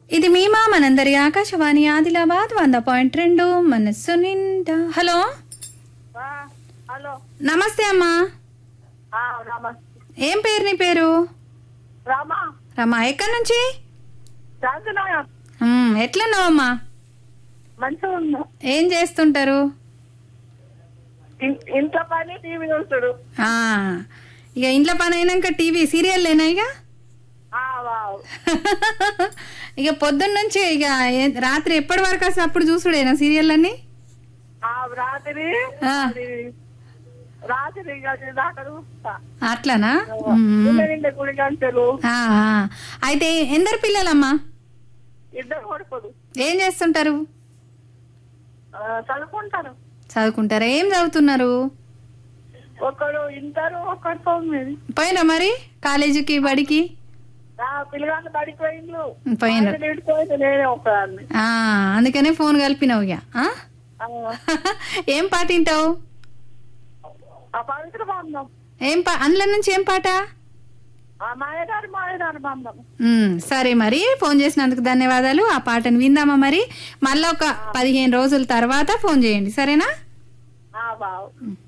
ఇది మీమా మనందరి ఆకాశవాణి ఆదిలాబాద్ వంద పాయింట్ రెండు మనస్సు నిండా హలో ఆ, హలో నమస్తే అమ్మా ఆ, రామా ఏం పేరు నీ పేరు రామా రమా ఎక్కడి నుంచి శాంతినాయ మ్, ఎట్లున్నావమ్మా మంచిగా ఉన్నా ఏం చేస్తుంటారు ఇన్- ఇంట్లో పని టీవీ చూస్తాడు ఆ, ఇక ఇంట్లో పని అయినాక టీవీ సీరియల్ లేనా ఇక ఆ, వావ్. ఇక పొద్దున్న నుంచి ఇక ఏ- రాత్రి ఎప్పటి వరకు అసలు అప్పుడు చూసుడేనా సీరియల్ అన్ని ఆ, రాత్రి ఆ. అది రాత్రి ఇక అది దాకా చూస్తా అట్లానా మ్. నిన్న నిన్న గుడి గంటలు ఆ, ఆ. అయితే ఎందరు పిల్లలమ్మా ఇద్దరు కొడుకులు ఏం చేస్తుంటారు ఆ, చదువుకుంటారు చదువుకుంటారా ఏం చదువుతున్నారు ఒకడు ఇంటారు ఒకడు తొమ్మిది పోయినా మరి కాలేజీకి బడికి ఆ పిల్లగాళ్ళు పడిపోయిండ్రు పోయినారు నీటిపోయింది నేనే ఒకదాన్ని ఆ, అందుకనే ఫోన్ కలిపినావు ఇక ఆ? ఆ, ఏం పాట వింటావు ఆ పవిత్ర బంధం ఏం పా అందులో నుంచి ఏం పాట ఆ మాయగారు మాయగారు బంధం ఉమ్, సరే మరి ఫోన్ చేసినందుకు ధన్యవాదాలు ఆ పాటను విందామా మరి మళ్ళీ ఒక పదిహేను రోజుల తర్వాత ఫోన్ చేయండి సరేనా ఆ బావు